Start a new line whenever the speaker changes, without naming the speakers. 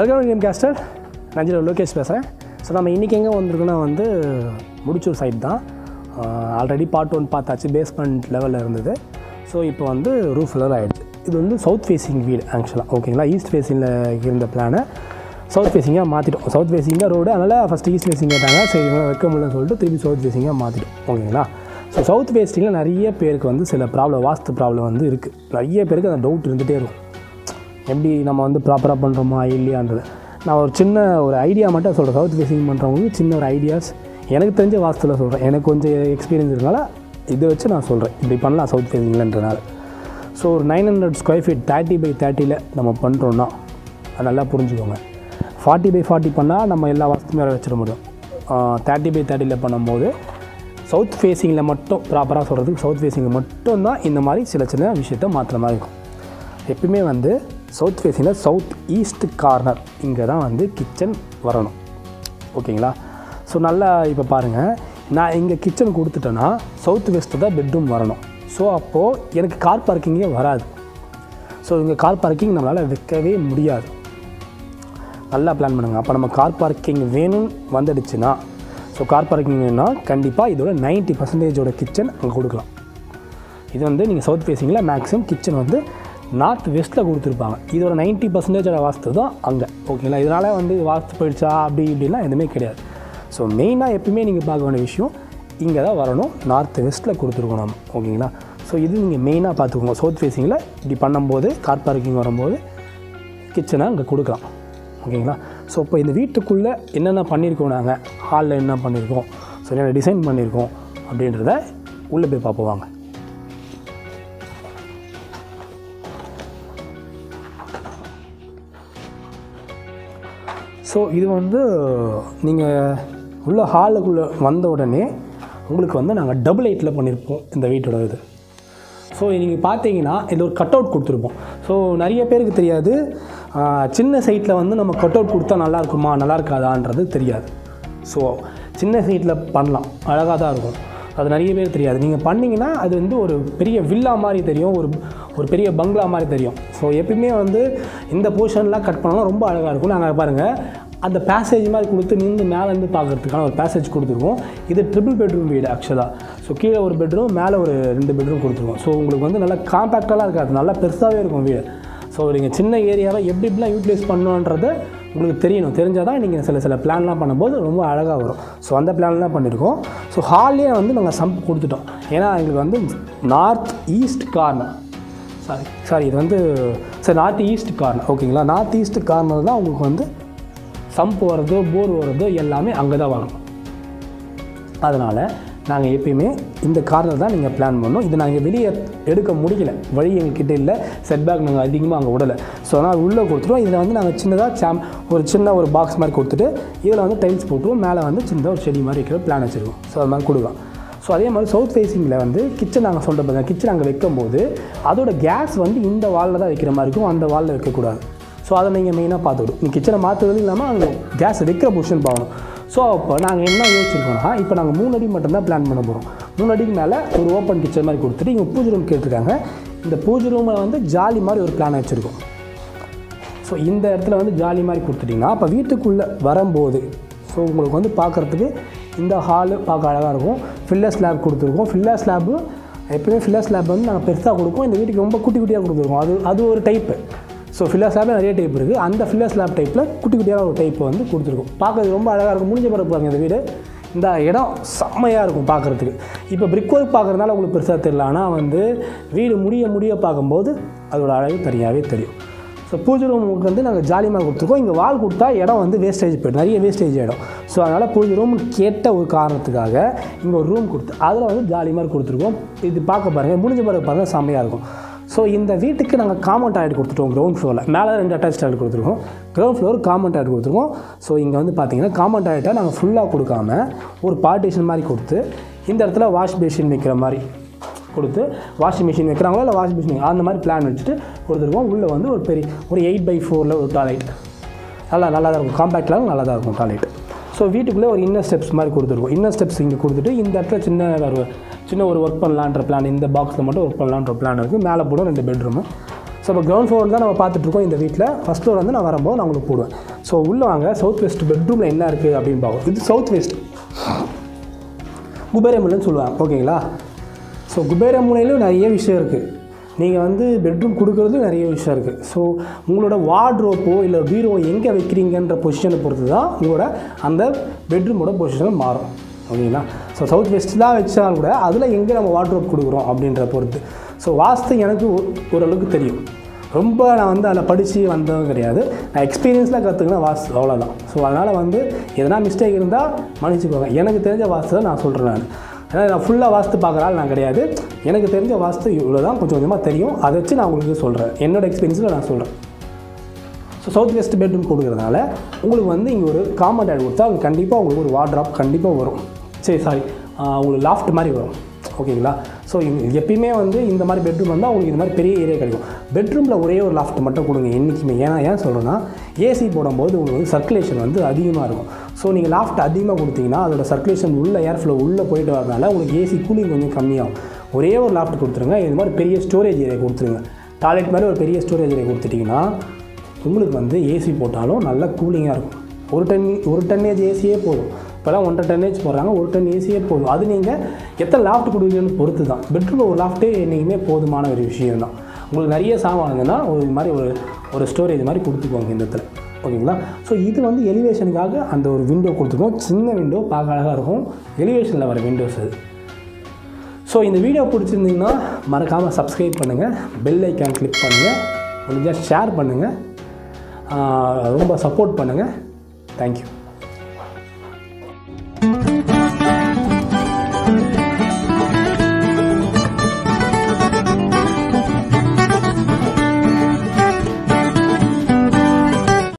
welcome game caster Nanjil Lokesh பேசுகிறேன் so நம்ம இன்றைக்கி எங்கே வந்திருக்கோன்னா வந்து முடிச்சூர் சைட் தான் ஆல்ரெடி பார்ட் ஒன் பார்த்தாச்சு பேஸ்மெண்ட் லெவலில் இருந்தது ஸோ இப்போ வந்து ரூஃப் லெவல் ஆகிடுச்சு இது வந்து சவுத் ஃபேஸிங் வீடு ஆக்சுவலாக ஓகேங்களா ஈஸ்ட் ஃபேஸிங்கில் இருந்த பிளானை சவுத் ஃபேஸிங்காக மாற்றிட்டோம் சவுத் ஃபேஸிங்காக ரோடு அதனால் ஃபஸ்ட்டு ஈஸ்ட் ஃபேஸிங் கேட்டாங்க சரி இவங்க வைக்க முடியலன்னு சொல்லிட்டு திருப்பி சவுத் ஃபேஸிங்காக மாற்றிட்டோம் ஓகேங்களா ஸோ சவுத் ஃபேஸிங்கில் நிறைய பேருக்கு வந்து சில ப்ராப்ளம் வாஸ்து ப்ராப்ளம் வந்து இருக்குது நிறைய பேருக்கு அந்த டவுட் இருந்துகிட்டே இருக்கும் எப்படி நம்ம வந்து ப்ராப்பராக பண்ணுறோமா இல்லையான்றது நான் ஒரு சின்ன ஒரு ஐடியா மட்டும் சொல்கிறேன் சவுத் ஃபேஸிங் பண்ணுறவங்களுக்கு சின்ன ஒரு ஐடியாஸ் எனக்கு தெரிஞ்ச வாஸ்துவில் சொல்கிறேன் எனக்கு கொஞ்சம் எக்ஸ்பீரியன்ஸ் இருக்கனால இதை வச்சு நான் சொல்கிறேன் இப்படி பண்ணலாம் சவுத் ஃபேஸிங்லன்றனால ஸோ ஒரு nine hundred square feet thirty by தேர்ட்டியில் நம்ம பண்ணுறோன்னா அது நல்லா புரிஞ்சுக்கோங்க ஃபார்ட்டி பை ஃபார்ட்டி பண்ணால் நம்ம எல்லா வாஸ்துமே வச்சிட முடியும் தேர்ட்டி பை தேர்ட்டியில் பண்ணும்போது சவுத் ஃபேஸிங்கில் மட்டும் ப்ராப்பராக சொல்கிறதுக்கு சவுத் ஃபேஸிங்கில் மட்டும் தான் இந்த மாதிரி சில சின்ன விஷயத்த மாற்றுற மாதிரி இருக்கும் எப்பயுமே வந்து சவுத் ஃபேஸிங்கில் சவுத் ஈஸ்ட் கார்னர் இங்கே தான் வந்து கிச்சன் வரணும் ஓகேங்களா ஸோ நல்லா இப்போ பாருங்கள் நான் இங்கே கிச்சன் கொடுத்துட்டேன்னா சவுத் வெஸ்ட்டு தான் பெட்ரூம் வரணும் ஸோ அப்போது எனக்கு கார் பார்க்கிங்கே வராது ஸோ இங்கே கார் பார்க்கிங் நம்மளால் வைக்கவே முடியாது நல்லா பிளான் பண்ணுங்கள் அப்போ நம்ம கார் பார்க்கிங் வேணும்னு வந்துடுச்சுன்னா ஸோ கார் பார்க்கிங் வேணும்னா கண்டிப்பாக இதோட நைன்ட்டி பர்சன்டேஜோட கிச்சன் அங்கே கொடுக்கலாம் இது வந்து நீங்கள் சவுத் ஃபேஸிங்கில் மேக்ஸிமம் கிச்சன் வந்து நார்த் வெஸ்ட்டில் கொடுத்துருப்பாங்க இதோட நைன்ட்டி பர்சன்டேஜோட வாஸ்து தான் அங்கே ஓகேங்களா இதனால் வந்து வாஸ்து போயிடுச்சா அப்படி இப்படிலாம் எதுவுமே கிடையாது ஸோ மெயினாக எப்பயுமே நீங்கள் பார்க்க வேண்டிய விஷயம் இங்கே தான் வரணும் நார்த் வெஸ்ட்டில் கொடுத்துருக்கோம் நம்ம ஓகேங்களா ஸோ இது நீங்கள் மெயினாக பார்த்துக்கோங்க சவுத் ஃபேஸிங்கில் இப்படி பண்ணும்போது கார் பார்க்கிங் வரும்போது கிச்சனை அங்கே கொடுக்கலாம் ஓகேங்களா ஸோ இப்போ இந்த வீட்டுக்குள்ளே என்னென்ன பண்ணியிருக்கோம் நாங்கள் ஹாலில் என்ன பண்ணியிருக்கோம் ஸோ என்னென்ன டிசைன் பண்ணியிருக்கோம் அப்படின்றத உள்ளே போய் பார்ப்போம் வாங்க ஸோ இது வந்து நீங்கள் உள்ள ஹாலுக்குள்ளே வந்த உடனே உங்களுக்கு வந்து நாங்கள் டபுள் எயிட்டில் பண்ணியிருப்போம் இந்த வீட்டோட இது ஸோ நீங்கள் பார்த்தீங்கன்னா இதில் ஒரு கட் அவுட் கொடுத்துருப்போம் ஸோ நிறைய பேருக்கு தெரியாது ஆஹ், சின்ன சைட்டில் வந்து நம்ம கட் அவுட் கொடுத்தா நல்லா இருக்குமா நல்லா இருக்காதான்றது தெரியாது ஸோ சின்ன சைட்டில் பண்ணலாம் அழகாக தான் இருக்கும் அது நிறைய பேர் தெரியாது நீங்கள் பண்ணிங்கன்னா அது வந்து ஒரு பெரிய வில்லா மாதிரி தெரியும் ஒரு ஒரு பெரிய பங்களா மாதிரி தெரியும் ஸோ எப்பயுமே வந்து இந்த போர்ஷன்லாம் கட் பண்ணாலும் ரொம்ப அழகாக இருக்கும் நாங்கள் பாருங்கள் அந்த பேசேஜ் மாதிரி கொடுத்து நின்று மேலேருந்து பார்க்குறதுக்கான ஒரு பேசேஜ் கொடுத்துருக்கோம் இது ட்ரிபிள் பெட்ரூம் வீடு ஆக்சுவலாக ஸோ கீழே ஒரு பெட்ரூம் மேலே ஒரு ரெண்டு பெட்ரூம் கொடுத்துருக்கோம் ஸோ உங்களுக்கு வந்து நல்லா காம்பேக்டெல்லாம் இருக்காது நல்லா பெருசாகவே இருக்கும் வீடு ஸோ நீங்கள் சின்ன ஏரியாவை எப்படி எப்படிலாம் யூட்டிலைஸ் பண்ணணுன்றது உங்களுக்கு தெரியணும் தெரிஞ்சால் தான் நீங்கள் சில சில பிளான்லாம் பண்ணும்போது ரொம்ப அழகாக வரும் ஸோ அந்த பிளான்லாம் பண்ணியிருக்கோம் ஸோ ஹால்லே வந்து நாங்கள் சம்ப் கொடுத்துட்டோம் ஏன்னா எங்களுக்கு வந்து north east corner sorry sorry இது வந்து சரி நார்த் ஈஸ்ட் கார்னர் ஓகேங்களா நார்த் ஈஸ்ட் கார்னர் தான் உங்களுக்கு வந்து சம்ப் வர்றது போர் வர்றது எல்லாமே அங்கே தான் வரும் அதனால் நாங்கள் எப்பயுமே இந்த கார்னர் தான் நீங்கள் பிளான் பண்ணோம் இது நாங்கள் வெளியே எடுக்க முடியல வழி எங்ககிட்ட இல்லை செட்பேக் நாங்கள் அதிகமாக அங்கே விடலை ஸோ அதனால் உள்ளே கொடுத்துருவோம் இதில் வந்து நாங்கள் சின்னதாக சாம் ஒரு சின்ன ஒரு பாக்ஸ் மாதிரி கொடுத்துட்டு இதில் வந்து டைல்ஸ் போட்டுருவோம் மேலே வந்து சின்னதாக ஒரு செடி மாதிரி வைக்கிற பிளான் வச்சுருக்கோம் ஸோ அது மாதிரி கொடுக்கலாம் ஸோ அதே மாதிரி சவுத் ஃபேஸிங்கில் வந்து கிச்சன் நாங்கள் சொல்கிற பார்த்தா கிச்சன் அங்கே வைக்கும்போது அதோட கேஸ் வந்து இந்த வாலில் தான் வைக்கிற மாதிரி இருக்கும் அந்த வாலில் வைக்கக்கூடாது ஸோ அதை நீங்கள் மெயினாக பார்த்துக்கணும் நீ கிச்சனை மாற்றுறது இல்லாமல் அங்கே கேஸ் வைக்கிற பொசிஷன் பார்க்கணும் ஸோ அப்போ நாங்கள் என்ன யோசிச்சிருக்கோம்னா இப்போ நாங்கள் மூணு அடி மட்டும்தான் பிளான் பண்ண போகிறோம் மூணு அடிக்கு மேலே ஒரு ஓப்பன் கிச்சன் மாதிரி கொடுத்துட்டு இங்கே பூஜை ரூம் கேட்டிருக்காங்க இந்த பூஜை ரூமை வந்து ஜாலி மாதிரி ஒரு பிளான் வச்சுருக்கோம் ஸோ இந்த இடத்துல வந்து ஜாலி மாதிரி கொடுத்துட்டிங்கன்னா அப்போ வீட்டுக்குள்ளே வரும்போது ஸோ உங்களுக்கு வந்து பார்க்குறதுக்கு இந்த ஹாலு பார்க்க அழகாக இருக்கும் ஃபில்லர் ஸ்லாப் கொடுத்துருக்கோம் ஃபில்லர் ஸ்லாப்பு எப்பவுமே ஃபில்லர் ஸ்லாப் வந்து நாங்கள் பெருசாக கொடுப்போம் இந்த வீட்டுக்கு ரொம்ப குட்டி குட்டியாக கொடுத்துருக்கோம் அது அது ஒரு டைப்பு ஸோ ஃபில்லர் ஸ்லாப்பில் நிறைய டைப் இருக்குது அந்த ஃபில்லர் ஸ்லாப் டைப்பில் குட்டி குட்டியான ஒரு டைப் வந்து கொடுத்துருக்கோம் பார்க்கறது ரொம்ப அழகாக இருக்கும் முடிஞ்ச பிறகு பாருங்க இந்த வீடு இந்த இடம் செம்மையாக இருக்கும் பார்க்குறதுக்கு இப்போ பிரிக் ஒர்க் பார்க்குறதுனால உங்களுக்கு பெருசாக தெரியல ஆனால் வந்து வீடு முடிய முடிய பார்க்கும்போது அதோட அழகு தனியாகவே தெரியும் ஸோ பூஜை ரூமுக்கு வந்து நாங்கள் ஜாலிமாக கொடுத்துருக்கோம் இங்கே வால் கொடுத்தா இடம் வந்து வேஸ்டேஜ் போய்டும் நிறைய வேஸ்டேஜ் இடம் ஸோ அதனால் பூஜை ரூம் கேட்ட ஒரு காரணத்துக்காக இங்கே ஒரு ரூம் கொடுத்து அதில் வந்து ஜாலி மாதிரி கொடுத்துருக்கோம் இது பார்க்க பாருங்கள் முடிஞ்ச பிறகு பாருங்கள் செம்மையாக இருக்கும் ஸோ இந்த வீட்டுக்கு நாங்கள் காமன் டாய்லெட் கொடுத்துட்டோம் கிரவுண்ட் ஃப்ளோரில் மேலே ரெண்டு அட்டாச் டாய்லெட் கொடுத்துருக்கோம் கிரவுண்ட் ஃப்ளோர் காமன் டாய்லெட் கொடுத்துருக்கோம் ஸோ இங்கே வந்து பார்த்தீங்கன்னா காமன் டாய்லெட்டை நாங்கள் ஃபுல்லாக கொடுக்காம ஒரு பார்ட்டிஷன் மாதிரி கொடுத்து இந்த இடத்துல வாஷ் பேஷின் வைக்கிற மாதிரி கொடுத்து வாஷிங் மிஷின் வைக்கிறாங்களோ இல்லை வாஷிங் மிஷின் அந்த மாதிரி பிளான் வச்சுட்டு கொடுத்துருக்கோம் உள்ளே வந்து ஒரு பெரிய ஒரு எயிட் பை ஃபோரில் ஒரு டாய்லெட் நல்லா நல்லா தான் இருக்கும் காம்பேக்ட்லாம் நல்லா தான் இருக்கும் டாய்லெட் ஸோ வீட்டுக்குள்ளே ஒரு இன்னர் ஸ்டெப்ஸ் மாதிரி கொடுத்துருக்கோம் இன்னர் ஸ்டெப்ஸ் இங்கே கொடுத்துட்டு இந்த இடத்துல சின்ன ஒரு சின்ன ஒரு ஒர்க் பண்ணலான்ற பிளான் இந்த பாக்ஸில் மட்டும் ஒர்க் பண்ணலான்ற பிளான் இருக்குது மேலே போடும் ரெண்டு பெட்ரூமு ஸோ இப்போ கிரவுண்ட் ஃப்ளோர் தான் நம்ம பார்த்துட்ருக்கோம் இந்த வீட்டில் ஃபஸ்ட் ஃப்ளோர் வந்து நான் வரும்போது நான் உங்களுக்கு போடுவேன் ஸோ உள்ளே வாங்க சவுத் வெஸ்ட் பெட்ரூமில் என்ன இருக்குது அப்படின்னு பார்ப்போம் இது சவுத் வெஸ்ட் குபேரமுலைன்னு சொல்லுவாங்க ஓகேங்களா ஸோ குபேரமுனையிலும் நிறைய விஷயம் இருக்குது நீங்கள் வந்து பெட்ரூம் கொடுக்குறதும் நிறைய விஷயம் இருக்குது ஸோ உங்களோட வார்ட்ரோப்போ இல்லை பீரோ எங்கே வைக்கிறீங்கன்ற பொசிஷனை பொறுத்து தான் உங்களோட அந்த பெட்ரூமோட பொசிஷன் மாறும் ஓகேங்களா ஸோ சவுத் வெஸ்ட் தான் வச்சாலும் கூட அதில் எங்கே நம்ம வார்ட்ரோப் கொடுக்குறோம் அப்படின்ற பொறுத்து ஸோ வாஸ்து எனக்கு ஓ- ஓரளவுக்கு தெரியும் ரொம்ப நான் வந்து அதில் படித்து வந்ததும் கிடையாது நான் எக்ஸ்பீரியன்ஸில் கற்றுக்கின வாஸ்து அவ்வளோதான் ஸோ அதனால் வந்து எதனா மிஸ்டேக் இருந்தால் மன்னிச்சுக்கோங்க எனக்கு தெரிஞ்ச வாஸ்து தான் நான் சொல்கிறேன் நான் ஏன்னா நான் ஃபுல்லாக வாஸ்து பார்க்குற ஆள் நான் கிடையாது எனக்கு தெரிஞ்ச வாஸ்து இவ்வளோ தான் கொஞ்சம் கொஞ்சமாக தெரியும் அதை வச்சு நான் உங்களுக்கு சொல்கிறேன் என்னோட எக்ஸ்பீரியன்ஸில் நான் சொல்கிறேன் ஸோ சவுத் வெஸ்ட் பெட்ரூம் கொடுக்குறதுனால உங்களுக்கு வந்து இங்கே ஒரு காமன் டேட் கொடுத்தா அங்கே கண்டிப்பாக உங்களுக்கு ஒரு வார்ட்ராப் கண்டிப்பாக வரும் சரி சாரி உங்களுக்கு லாஃப்ட் மாதிரி வரும் ஓகேங்களா ஸோ எப்பயுமே வந்து இந்த மாதிரி பெட்ரூம் வந்தால் உங்களுக்கு இந்த மாதிரி பெரிய ஏரியா கிடைக்கும் பெட்ரூமில் ஒரே ஒரு லாஃப்ட் மட்டும் கொடுங்க என்றைக்குமே ஏன்னா ஏன் சொல்கிறேன்னா ஏசி போடும்போது உங்களுக்கு வந்து சர்க்குலேஷன் வந்து அதிகமாக இருக்கும் ஸோ நீங்கள் லாஃப்ட் அதிகமாக கொடுத்தீங்கன்னா அதோட சர்க்குலேஷன் உள்ள ஏர் ஃப்ளோ உள்ளே போயிட்டு வரனால உங்களுக்கு ஏசி கூலிங் கொஞ்சம் கம்மியாகும் ஒரே ஒரு லாஃப்ட் கொடுத்துருங்க இது மாதிரி பெரிய ஸ்டோரேஜ் ஏரியா கொடுத்துருங்க டாய்லெட் மாதிரி ஒரு பெரிய ஸ்டோரேஜ் ஏரியா கொடுத்துட்டிங்கன்னா உங்களுக்கு வந்து ஏசி போட்டாலும் நல்லா கூலிங்காக இருக்கும் ஒரு டன் ஒரு டன்னேஜ் ஏசியே போதும் இப்போலாம் ஒன்றரை டன்னேஜ் போடுறாங்க ஒரு டன் ஏசியே போதும் அது நீங்கள் எத்தனை லாஃப்ட் கொடுக்குறீங்கன்னு பொறுத்து தான் பெட்ரூமில் ஒரு லாஃப்ட்டே என்றைக்குமே போதுமான ஒரு விஷயம் தான் உங்களுக்கு நிறைய சாமான் இருந்ததுன்னா ஒரு இது மாதிரி ஒரு ஒரு ஸ்டோரேஜ் மாதிரி கொடுத்துக்குவாங்க இந்த இடத்துல ஓகேங்களா ஸோ இது வந்து எலிவேஷனுக்காக அந்த ஒரு விண்டோ கொடுத்துருக்கோம் சின்ன விண்டோ பார்க்க அழகாக இருக்கும் எலிவேஷனில் வர விண்டோஸ் அது ஸோ இந்த வீடியோ பிடிச்சிருந்தீங்கன்னா மறக்காமல் சப்ஸ்கிரைப் பண்ணுங்கள் பெல் ஐக்கான் கிளிக் பண்ணுங்கள் முடிஞ்சால் ஷேர் பண்ணுங்கள் ரொம்ப சப்போர்ட் பண்ணுங்கள் தேங்க்யூ